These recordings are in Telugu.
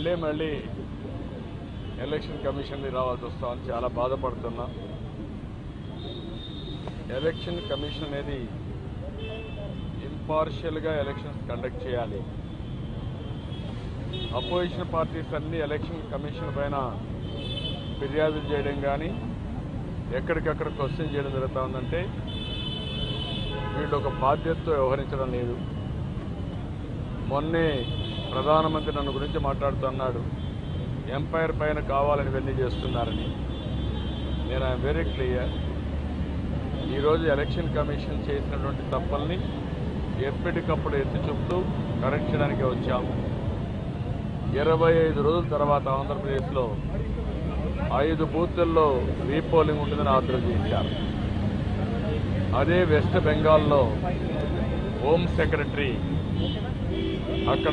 మళ్ళీ మళ్ళీ ఎలక్షన్ కమిషన్కి రావాల్సి వస్తామని చాలా బాధపడుతున్నా ఎలక్షన్ కమిషన్ అనేది ఇంపార్షియల్గా ఎలక్షన్స్ కండక్ట్ చేయాలి అపోజిషన్ పార్టీస్ అన్ని ఎలక్షన్ కమిషన్ పైన ఫిర్యాదులు చేయడం కానీ ఎక్కడికక్కడ క్వశ్చన్ చేయడం జరుగుతూ ఉందంటే వీళ్ళు ఒక బాధ్యతతో వ్యవహరించడం లేదు మొన్నే ప్రధానమంత్రి నన్ను గురించి మాట్లాడుతున్నాడు ఎంపైర్ పైన కావాలని ఇవన్నీ చేస్తున్నారని నేను ఐఎమ్ వెరీ క్లియర్ ఈరోజు ఎలక్షన్ కమిషన్ చేసినటువంటి తప్పుల్ని ఎప్పటికప్పుడు ఎత్తి చూపుతూ కరెక్ట్ చేయడానికి వచ్చాము ఇరవై ఐదు రోజుల తర్వాత ఆంధ్రప్రదేశ్లో ఐదు బూతుల్లో రీపోలింగ్ ఉంటుందని ఆర్డర్ చేశారు అదే వెస్ట్ బెంగాల్లో హోమ్ సెక్రటరీ అక్కడ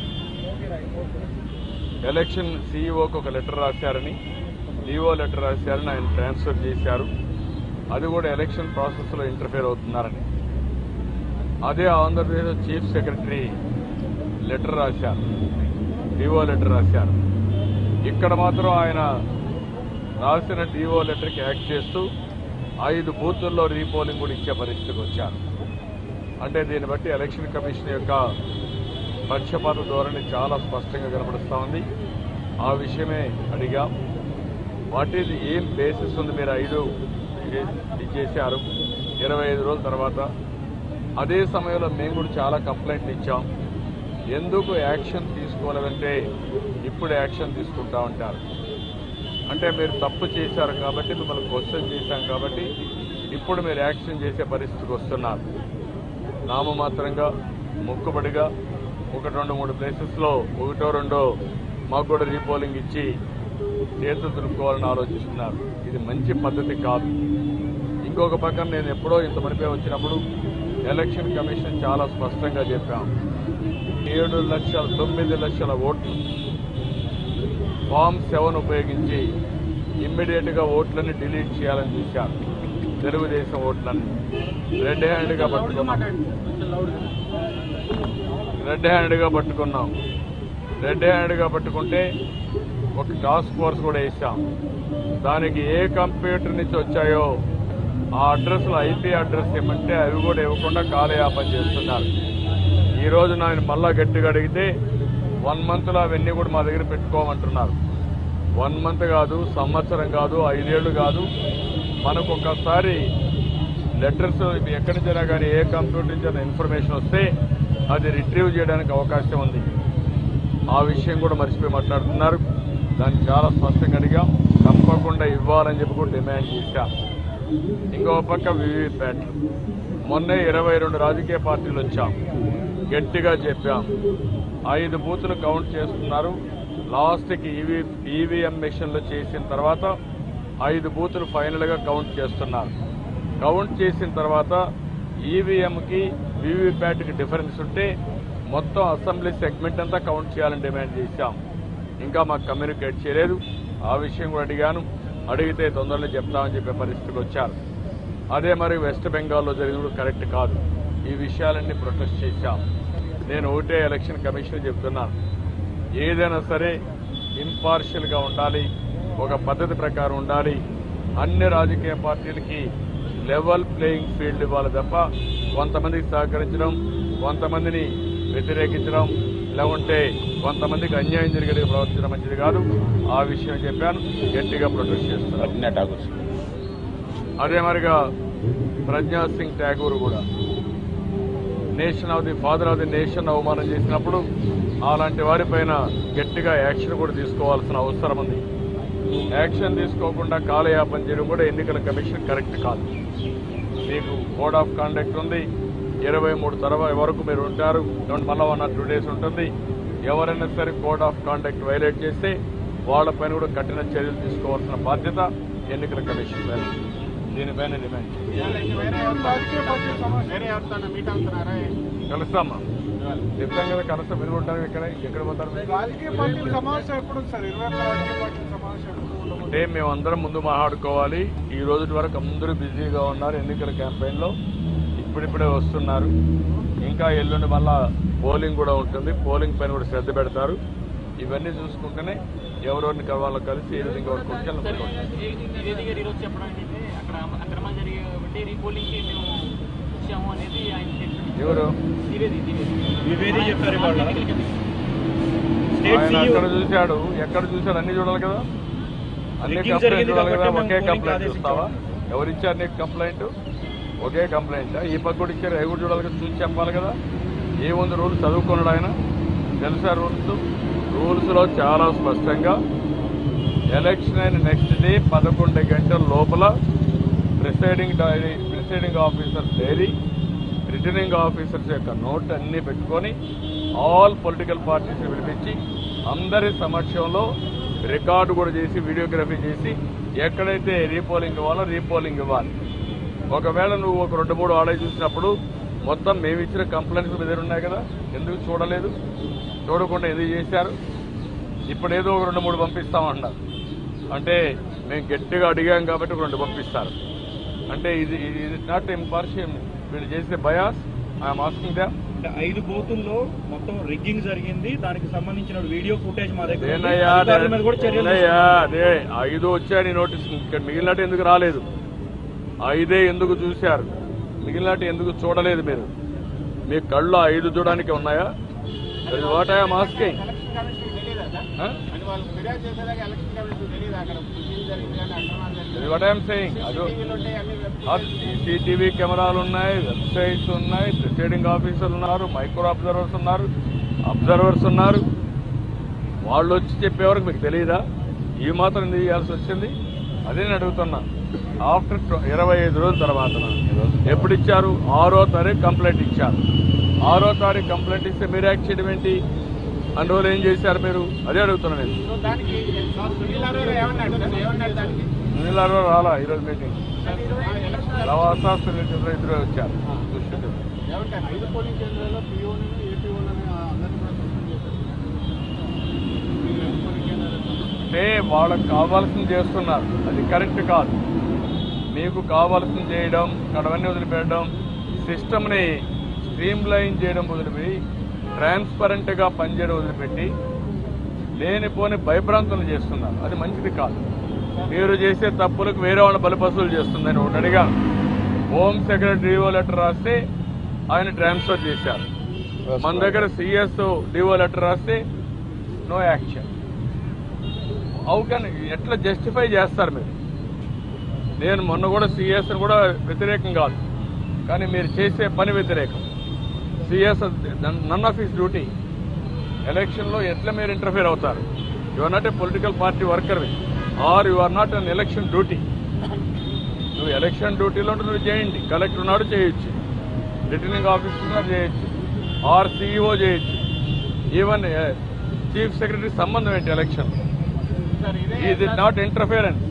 ఎలక్షన్ సీఈఓకి ఒక లెటర్ రాశారని డిఓ లెటర్ రాశారని ఆయన ట్రాన్స్ఫర్ చేశారు అది కూడా ఎలక్షన్ ప్రాసెస్లో ఇంటర్ఫేర్ అవుతున్నారని అదే ఆంధ్రప్రదేశ్ చీఫ్ సెక్రటరీ లెటర్ రాశారు డిఓ లెటర్ రాశారు ఇక్కడ మాత్రం ఆయన రాసిన డిఓ లెటర్కి యాక్ట్ చేస్తూ ఐదు బూతుల్లో రీపోలింగ్ కూడా ఇచ్చే పరిస్థితికి వచ్చారు అంటే దీన్ని బట్టి ఎలక్షన్ కమిషన్ యొక్క పక్షపాత ధోరణి చాలా స్పష్టంగా కనపడుస్తూ ఉంది ఆ విషయమే అడిగాం వాట్ ఈజ్ ఏం బేసిస్ ఉంది మీరు ఐదు చే- ఇది చేశారు ఇరవై ఐదు రోజుల తర్వాత అదే సమయంలో మేము కూడా చాలా కంప్లైంట్లు ఇచ్చాం ఎందుకు యాక్షన్ తీసుకోలేదంటే ఇప్పుడు యాక్షన్ తీసుకుంటా ఉంటారు అంటే మీరు తప్పు చేశారు కాబట్టి మిమ్మల్ని క్వశ్చన్ చేశాం కాబట్టి ఇప్పుడు మీరు యాక్షన్ చేసే పరిస్థితికి వస్తున్నారు నామమాత్రంగా మొక్కుబడిగా ఒకటి రెండు మూడు ప్లేసెస్లో ఒకటో రెండో మాకు కూడా రీపోలింగ్ ఇచ్చి చేతులు దులుపుకోవాలని ఆలోచిస్తున్నారు ఇది మంచి పద్ధతి కాదు ఇంకొక పక్కన నేను ఎప్పుడో ఇంత మనిపై వచ్చినప్పుడు ఎలక్షన్ కమిషన్ చాలా స్పష్టంగా చెప్పాం ఏడు లక్షల తొమ్మిది లక్షల ఓట్లు ఫామ్ సెవెన్ ఉపయోగించి ఇమ్మీడియట్గా ఓట్లని డిలీట్ చేయాలని చూశారు తెలుగుదేశం ఓట్లన్నీ రెడ్ హ్యాండ్గా పట్టుకున్నాం రెడ్ హ్యాండ్గా పట్టుకున్నాం రెడ్ హ్యాండ్గా పట్టుకుంటే ఒక టాస్క్ ఫోర్స్ కూడా వేసాం దానికి ఏ కంప్యూటర్ నుంచి వచ్చాయో ఆ అడ్రస్లో ఐపీ అడ్రస్ ఇవ్వమంటే అవి కూడా ఇవ్వకుండా కాలయాపన చేస్తున్నారు ఈ రోజు నేను మళ్ళా గట్టిగా అడిగితే వన్ మంత్లో అవన్నీ కూడా మా దగ్గర పెట్టుకోమంటున్నారు వన్ మంత్ కాదు సంవత్సరం కాదు ఐదేళ్లు కాదు మనకు ఒక్కసారి లెటర్స్ ఇవి ఎక్కడి నుంచైనా కానీ ఏ కంప్యూటర్ నుంచి అయినా ఇన్ఫర్మేషన్ వస్తే అది రిట్రీవ్ చేయడానికి అవకాశం ఉంది ఆ విషయం కూడా మర్చిపోయి మాట్లాడుతున్నారు దాన్ని చాలా స్పష్టంగా అడిగాం తప్పకుండా ఇవ్వాలని చెప్పి కూడా డిమాండ్ చేశాం ఇంకో పక్క వివిప్యాట్ మొన్నే ఇరవై రెండు రాజకీయ పార్టీలు వచ్చాం గట్టిగా చెప్పాం ఐదు బూతులు కౌంట్ చేస్తున్నారు లాస్ట్కి ఈవీ ఈవీఎం మెషిన్లు చేసిన తర్వాత ఐదు బూతులు ఫైనల్గా కౌంట్ చేస్తున్నారు కౌంట్ చేసిన తర్వాత ఈవీఎంకి వీవీప్యాట్కి డిఫరెన్స్ ఉంటే మొత్తం అసెంబ్లీ సెగ్మెంట్ అంతా కౌంట్ చేయాలని డిమాండ్ చేశాం ఇంకా మాకు కమ్యూనికేట్ చేయలేదు ఆ విషయం కూడా అడిగాను అడిగితే తొందరలో చెప్తామని చెప్పే పరిస్థితికి వచ్చారు అదే మరి వెస్ట్ బెంగాల్లో జరిగినప్పుడు కరెక్ట్ కాదు ఈ విషయాలన్నీ ప్రొటెస్ట్ చేశాం నేను ఒకటే ఎలక్షన్ కమిషన్ చెప్తున్నాను ఏదైనా సరే ఇంపార్షియల్గా ఉండాలి ఒక పద్ధతి ప్రకారం ఉండాలి అన్ని రాజకీయ పార్టీలకి లెవెల్ ప్లేయింగ్ ఫీల్డ్ ఇవ్వాలి తప్ప కొంతమందికి సహకరించడం కొంతమందిని వ్యతిరేకించడం లేకుంటే కొంతమందికి అన్యాయం జరిగేది ప్రవర్తించడం మంచిది కాదు ఆ విషయం చెప్పాను గట్టిగా ప్రొటెస్ట్ చేస్తున్నాను ప్రజ్ఞా ఠాకూర్ అదే మరిగా ప్రజ్ఞా సింగ్ ఠాగూర్ కూడా nation of the father of the nation అవమానం చేసినప్పుడు అలాంటి వారిపైన గట్టిగా యాక్షన్ కూడా తీసుకోవాల్సిన అవసరం ఉంది యాక్షన్ తీసుకోకుండా కాలయాపన చేయడం కూడా ఎన్నికల కమిషన్ కరెక్ట్ కాదు మీకు కోడ్ ఆఫ్ కాండక్ట్ ఉంది ఇరవై మూడు తర్వాత వరకు మీరు ఉంటారు ఏమంటే మళ్ళా వన్ ఆర్ టూ డేస్ ఉంటుంది ఎవరైనా సరే కోడ్ ఆఫ్ కాండక్ట్ వైలేట్ చేస్తే వాళ్ళపైన కూడా కఠిన చర్యలు తీసుకోవాల్సిన బాధ్యత ఎన్నికల కమిషన్ పైన దీనిపైన డిమాండ్ చేయాలి. వేరే ఎవరితో మీట్ అవుతున్నారా కలుస్తామా చెప్తాం కదా కలుస్తాం మీరు ఉంటారు ఇక్కడ ఎక్కడ పోతారు మీరు? రాజకీయ పార్టీల సమావేశం ఎప్పుడు ఉంది సార్ ఇరవై ఒక్క రాజకీయ పార్టీల సమావేశం ఎప్పుడు ఉండబోతుంది? అంటే మేమందరం ముందు మాట్లాడుకోవాలి ఈ రోజు వరకు అందరూ బిజీగా ఉన్నారు ఎన్నికల క్యాంపెయిన్లో ఇప్పుడిప్పుడే వస్తున్నారు ఇంకా ఎల్లుండి మళ్ళా పోలింగ్ కూడా ఉంటుంది పోలింగ్ పైన కూడా శ్రద్ధ పెడతారు ఇవన్నీ చూసుకుంటేనే ఎవరెవరిని కలవాలో కలిసి ఏ విధంగా వర్క్ సార్ ఈ- ఈ నివేదిక ఈరోజు చెప్పడం ఏంటంటే అక్కడ అక్రమాలు జరిగాయి కాబట్టి రీపోలింగ్కి మేము ఇచ్చాము అనేది ఆయన స్టేట్మెంట్ ఎవరు ద్వివేది ద్వివేది ద్వివేది చెప్పారు ఇవాళ. ఆయన ఎన్నికల కమిషన్. స్టేట్ ఆయన సీఈఓ అక్కడ చూశాడు ఎక్కడ చూశాడు అన్ని చూడాలి కదా అన్ని Leaking కంప్లైంట్ జరిగింది చూడాలి కదా కాబట్టి ఒకే మేము కంప్లైంట్ పోలీసులు చూస్తావా ఎవరు ఇచ్చారు నీకు కంప్లైంట్ ఒకే కంప్లైంట్ ఈ పక్క కూడా ఇచ్చారు అవి కూడా చూడాలి కదా చూసి చెప్పాలి కదా ఏముంది రూల్స్ చదువుకున్నాడు ఆయన తెలుసా రూల్స్ రూల్స్లో చాలా స్పష్టంగా ఎలక్షన్ అయిన నెక్స్ట్ డే పదకొండు గంటల లోపల presiding diary presiding officer diary returning officers యొక్క నోట్ అన్ని పెట్టుకొని ఆల్ పొలిటికల్ పార్టీస్ పిలిపించి అందరి సమక్షంలో రికార్డు కూడా చేసి వీడియోగ్రఫీ చేసి ఎక్కడైతే రీపోలింగ్ ఇవ్వాలో రీపోలింగ్ ఇవ్వాలి ఒకవేళ నువ్వు ఒక రెండు మూడు ఆడే చూసినప్పుడు మొత్తం మేము ఇచ్చిన కంప్లైంట్స్ మీ దగ్గర ఉన్నాయి కదా ఎందుకు చూడలేదు చూడకుండా ఎందుకు చేశారు ఇప్పుడు ఏదో ఒక రెండు మూడు పంపిస్తామన్నారు అంటే మేము గట్టిగా అడిగాం కాబట్టి ఒక రెండు పంపిస్తారు అంటే ఇది ఇది నాట్ ఇంపార్షియం వీళ్ళు చేసే బయాస్ ఐఎమ్ ఆస్కింగ్ దా అంటే ఐదు బూతుల్లో మొత్తం రిగ్గింగ్ జరిగింది దానికి సంబంధించిన వీడియో ఫుటేజ్ మా దగ్గర ఉంది. నేనయ్యా అధికారుల మీద కూడా చర్యలు నేనయ్యా అదే ఐదు వచ్చాయని నోటీస్ ఇక్కడ మిగిలినట్టు ఎందుకు రాలేదు ఐదే ఎందుకు చూశారు మిగిలినట్టు ఎందుకు చూడలేదు మీరు మీ కళ్ళు ఐదు చూడడానికి ఉన్నాయా what I'm asking election commission తెలియదా సార్ అని వాళ్ళు ఫిర్యాదు చేసేదాకా ఎలక్షన్ కమిషన్ తెలియదు అక్కడ ఏం జరిగింది కానీ అక్రమాలు జరిగింది వాట్ ఐఎమ్ సెయింగ్ అది టీవీలు ఉంటాయి అన్ని వెబ్ సీసీటీవీ కెమెరాలు ఉన్నాయి వెబ్సైట్స్ ఉన్నాయి ప్రిసైడింగ్ ఆఫీసర్లు ఉన్నారు మైక్రో అబ్జర్వర్స్ ఉన్నారు అబ్జర్వర్స్ ఉన్నారు వాళ్ళు వచ్చి చెప్పే వరకు మీకు తెలియదా ఈ మాత్రం ఎందుకు చేయాల్సి వచ్చింది అదే నేను అడుగుతున్నా ఆఫ్టర్ ఇరవై ఐదు రోజుల తర్వాత ఎప్పుడు ఇచ్చారు ఆరో తారీఖు కంప్లైంట్ ఇచ్చారు ఆరో తారీఖు కంప్లైంట్ ఇస్తే మీరు యాక్ట్ చేయడం ఏంటి అన్ని రోజులు ఏం చేశారు మీరు అదే అడుగుతున్నాను నేను సో దానికి సునీల్ అరోరా ఏమన్నాడు సార్ ఏమన్నాడు దానికి నీళ్ళలో రాలా ఈరోజు మీటింగ్ ఆ ఎలక్షన్ లవాసా సునీల్ చంద్ర ఇద్దరు వచ్చారు చూసి ఏమంటారు ఐదు పోలింగ్ కేంద్రాల్లో పిఓని ఏపీఓలని అందరినీ కూడా సస్పెండ్ చేశారు మీరు ఐదు పోలింగ్ కేంద్రాలు అంటే వాళ్ళకి కావాల్సింది చేస్తున్నారు అది కరెక్ట్ కాదు మీకు కావాల్సింది చేయడం కడవన్నీ వదిలిపెట్టడం సిస్టమ్ని స్ట్రీమ్ లైన్ చేయడం వదిలిపెట్టి ట్రాన్స్పరెంట్గా పనిచేయడం వదిలిపెట్టి లేనిపోని భయభ్రాంతులు చేస్తున్నారు అది మంచిది కాదు మీరు చేసే తప్పులకు వేరే వాళ్ళ బలిపసులు చేస్తుందని ఒకటి అడిగాను హోమ్ సెక్రటరీ డిఓ లెటర్ రాస్తే ఆయన ట్రాన్స్ఫర్ చేశారు మన దగ్గర సిఎస్ డిఓ లెటర్ రాస్తే నో యాక్షన్ హౌ కెన్ ఎట్లా జస్టిఫై చేస్తారు మీరు నేను మొన్న కూడా సిఎస్ కూడా వ్యతిరేకం కాదు కానీ మీరు చేసే పని వ్యతిరేకం CS none of his duty ఎలక్షన్లో ఎట్లా మీరు ఇంటర్ఫియర్ అవుతారు you are not a political party worker are you are not on election duty నువ్వు ఎలక్షన్ డ్యూటీలో ఉంటే నువ్వు చేయండి కలెక్టర్ ఉన్నాడు చేయొచ్చు రిటర్నింగ్ ఆఫీసర్ ఉన్నాడు చేయొచ్చు ఆర్ సిఇఓ చేయొచ్చు ఈవెన్ చీఫ్ సెక్రటరీ సంబంధం ఏంటి ఎలక్షన్ సార్ ఇదే ఇది నాట్ ఇంటర్ఫియరెన్స్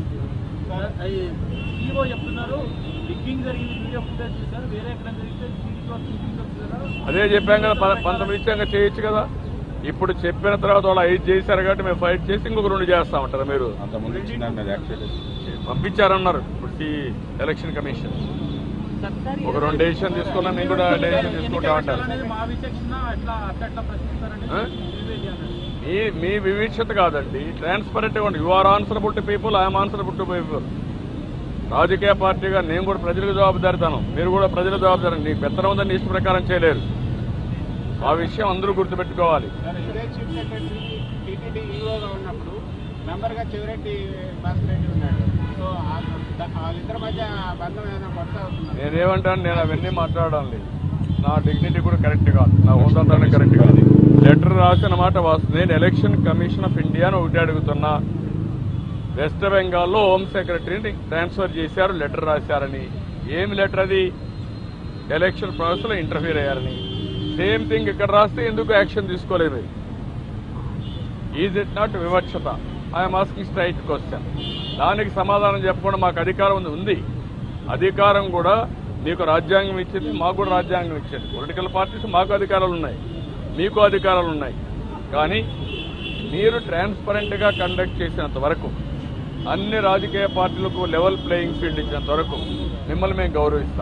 ఈవో చెప్తున్నారు లిగ్గింగ్ జరిగింది వీడియో ఫుటేజ్ చూసారు వేరే ఎక్కడ జరిగితే దీనికి వస్తుంది దీనికి వస్తుంది అదే చెప్పాం కదా ప- పంతొమ్మిది ఇచ్చాక చేయొచ్చు కదా ఇప్పుడు చెప్పిన తర్వాత వాళ్ళు ఐదు చేశారు కాబట్టి మేము ఫైట్ చేసి ఇంకొక రెండు చేస్తామంటారా మీరు అంతకుముందు ఇచ్చిందన్నది యాక్చువల్లీ పంపించారన్నారు ఇప్పుడు ఈ ఎలక్షన్ కమిషన్ ఒక రెండు డెసిషన్ తీసుకున్నా మేము కూడా డెసిషన్ తీసుకుంటా అంటారు అనేది మా విచక్షణ అట్లా అట్లా ప్రశ్నిస్తారని ఆ? ద్వివేది అన్నారు మీ మీ వివీక్షత కాదండి ట్రాన్స్పరెంట్ ఇవ్వండి you are answerable to people I'm answerable to people రాజకీయ పార్టీగా నేను కూడా ప్రజలకు జవాబుదారితనం మీరు కూడా ప్రజల జవాబుదారి నీకు పెత్తనం ఉందని ఇష్ట ప్రకారం చేయలేరు ఆ విషయం అందరూ గుర్తుపెట్టుకోవాలి సార్ ఇదే చీఫ్ సెక్రటరీ టీటీడీ ఈఓగా ఉన్నప్పుడు మెంబర్గా చివరెడ్డి భాస్కర్ రెడ్డి ఉన్నాడు సో ఆ- ద- వాళ్ళిద్దరి మధ్య బంధం ఏదైనా కొత్త అవుతుంది నేనేమంటాను నేను అవన్నీ మాట్లాడడం లేదు నా డిగ్నిటీ కూడా కరెక్ట్ కాదు నా హోదాతనం కరెక్ట్ కాదు లెటర్ రాసిన మాట వాస్తవం నేను ఎలక్షన్ కమిషన్ ఆఫ్ ఇండియా అని ఒకటి అడుగుతున్నా వెస్ట్ బెంగాల్లో హోమ్ సెక్రటరీని ట్రాన్స్ఫర్ చేశారు లెటర్ రాశారని ఏమి లెటర్ అది ఎలక్షన్ ప్రాసెస్లో ఇంటర్ఫీర్ అయ్యారని సేమ్ థింగ్ ఇక్కడ రాస్తే ఎందుకు యాక్షన్ తీసుకోలేదు మీరు ఈజ్ ఇట్ నాట్ వివక్షత ఐఎమ్ ఆస్కింగ్ స్ట్రైట్ క్వశ్చన్ దానికి సమాధానం చెప్పకుండా మాకు అధికారం ఉంది ఉంది అధికారం కూడా మీకు రాజ్యాంగం ఇచ్చింది మాకు కూడా రాజ్యాంగం ఇచ్చింది పొలిటికల్ పార్టీస్ మాకు అధికారాలు ఉన్నాయి మీకు అధికారాలు ఉన్నాయి కానీ మీరు ట్రాన్స్పరెంట్గా కండక్ట్ చేసినంత వరకు అన్ని రాజకీయ పార్టీలకు లెవెల్ ప్లేయింగ్ ఫీల్డ్ ఇచ్చినంత వరకు మిమ్మల్ని మేము గౌరవిస్తాం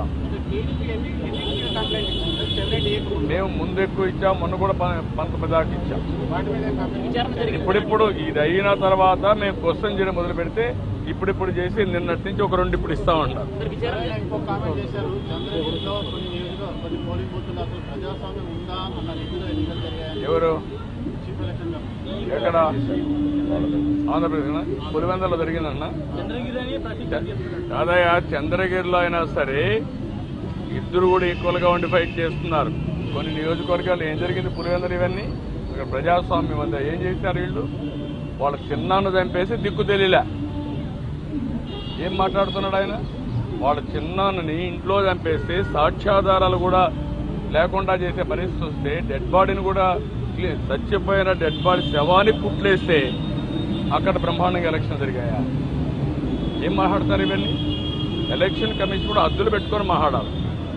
టీడీపీ ఎన్ని ఎన్ని కంప్లైంట్ ఇచ్చింది చెవిరెడ్డి ఏకముందు మేము ముందు ఎక్కువ ఇచ్చాం మొన్న కూడా ప- పంతొమ్మిది దాకా ఇచ్చాం వాటి మీద కంప్లైంట్ విచారణ జరిగింది ఇప్పుడిప్పుడు ఇది అయిన తర్వాత మేము క్వశ్చన్ చేయడం మొదలు పెడితే ఇప్పుడిప్పుడు చేసి నిన్నటి నుంచి ఒక రెండు ఇప్పుడు ఇస్తామన్నారు సార్ విచారణ ఆయన ఇంకో కామెంట్ చేశారు చంద్రగిరిలో కొన్ని నియోజక కొన్ని పోలింగ్ బూత్లు అసలు ప్రజాస్వామ్యం ఉందా అన్న రీతిలో ఎన్నికలు జరిగాయని ఎవరు చీఫ్ ఎలక్షన్ కమిషన్ ఎక్కడ ఆంధ్రప్రదేశ్ పులివెందలో జరిగిందన్న కాదయ్య చంద్రగిరిలో అయినా సరే ఇద్దరు కూడా ఈక్వల్ గా ఉండి ఫైట్ చేస్తున్నారు కొన్ని నియోజకవర్గాలు ఏం జరిగింది పులివెందలు ఇవన్నీ అక్కడ ప్రజాస్వామ్యం అంతా ఏం చేశారు వీళ్ళు వాళ్ళ చిన్నాన్న చంపేసి దిక్కు తెలియలే ఏం మాట్లాడుతున్నాడు ఆయన వాళ్ళ చిన్నాన్నని ఇంట్లో చంపేస్తే సాక్ష్యాధారాలు కూడా లేకుండా చేసే పరిస్థితి వస్తే డెడ్ బాడీని కూడా క్లీ- చచ్చిపోయిన డెడ్ బాడీ శవాన్ని కుట్లేస్తే అక్కడ బ్రహ్మాండంగా ఎలక్షన్ జరిగాయా ఏం మాట్లాడతారు ఇవన్నీ ఎలక్షన్ కమిషన్ కూడా అద్దులు పెట్టుకొని మాట్లాడాలి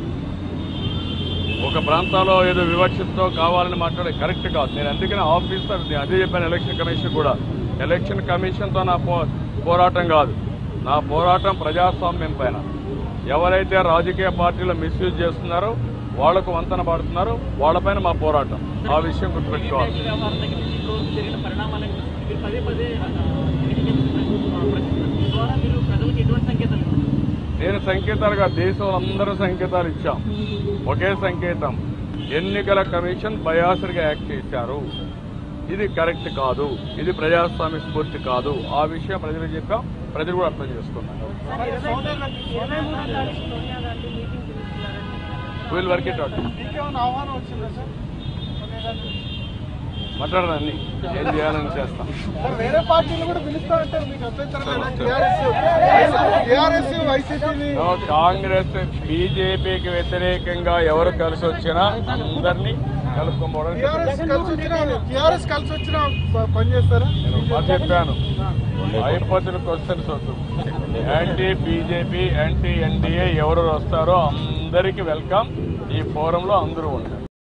ఒక ప్రాంతాల్లో ఏదో వివక్షతో కావాలని మాట్లాడే కరెక్ట్ కాదు నేను అందుకనే ఆఫీసర్ నేను అదే చెప్పాను ఎలక్షన్ కమిషన్ కూడా ఎలక్షన్ కమిషన్తో నా పో పోరాటం కాదు నా పోరాటం ప్రజాస్వామ్యం పైన ఎవరైతే రాజకీయ పార్టీలు మిస్యూజ్ చేస్తున్నారో వాళ్లకు వంతన పడుతున్నారో వాళ్ళపైన మా పోరాటం ఆ విషయం గుర్తుపెట్టుకోవాలి ఈ వ్యవహారం దగ్గర నుంచి ఇప్పుడు జరిగిన పరిణామాలను చూసి మీరు పదే పదే ఆ, ఎన్నికల కమిషన్ ప్రశ్నిస్తున్నారు. దీని ద్వారా మీరు ప్రజలకు ఎటువంటి సంకేతాలు ఇస్తారు? నేను సంకేతాలుగా దేశంలో అందరూ సంకేతాలు ఇచ్చాం ఒకే సంకేతం ఎన్నికల కమిషన్ బయాసరిగా యాక్ట్ చేశారు ఇది కరెక్ట్ కాదు ఇది ప్రజాస్వామ్య స్ఫూర్తి కాదు ఆ విషయం ప్రజలకు చెప్పాం ప్రజలు కూడా అర్థం చేసుకున్నారు విల్ వర్క్ ఇట్ అవుట్ ఆహ్వానం వచ్చిందా సార్ మాట్లాడదాం అన్ని ఏం చేయాలని చేస్తాం వేరే పార్టీలు కూడా పిలుస్తా ఉంటారు మీకు అభ్యంతరం టీఆర్ఎస్ వైసీపీ సో కాంగ్రెస్ బీజేపీకి వ్యతిరేకంగా ఎవరు కలిసి వచ్చినా అందరినీ కలుపుకోవడం టీఆర్ఎస్ కలిసి వచ్చిన టీఆర్ఎస్ కలిసి వచ్చిన పని చేస్తారా నేను బాగా చెప్పాను అయిపోతున్న క్వశ్చన్స్ వద్దు యాంటీ బీజేపీ యాంటీ ఎన్డీఏ ఎవరు వస్తారో అందరికీ వెల్కమ్ ఈ ఫోరంలో అందరూ ఉంటారు